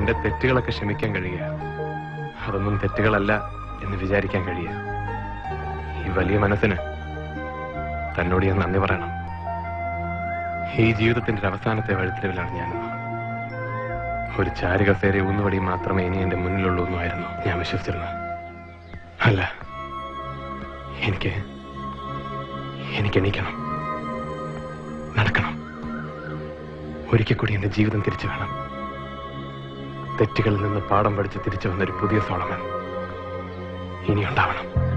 എന്റെ തെറ്റുകളൊക്കെ ക്ഷമിക്കാൻ കഴിയുക അതൊന്നും തെറ്റുകളല്ല എന്ന് വിചാരിക്കാൻ കഴിയുക ഈ വലിയ മനസ്സിന് തന്നോട് ഞാൻ നന്ദി പറയണം ഈ ജീവിതത്തിന്റെ ഒരു അവസാനത്തെ വഴിത്തിരിവിലാണ് ഞാനെന്ന് ഒരു ചാരുകസേര ഊന്നുവടി മാത്രമേ ഇനി എന്റെ മുന്നിലുള്ളൂ എന്നുമായിരുന്നു ഞാൻ വിശ്വസിച്ചിരുന്നത് അല്ല എനിക്ക് എനിക്ക് എണീക്കണം നടക്കണം ഒരിക്കൽ കൂടി എന്റെ ജീവിതം തിരിച്ചു വേണം തെറ്റുകളിൽ നിന്ന് പാഠം പഠിച്ച് തിരിച്ചു വന്നൊരു പുതിയ സോളമൻ ഇനിയുണ്ടാവണം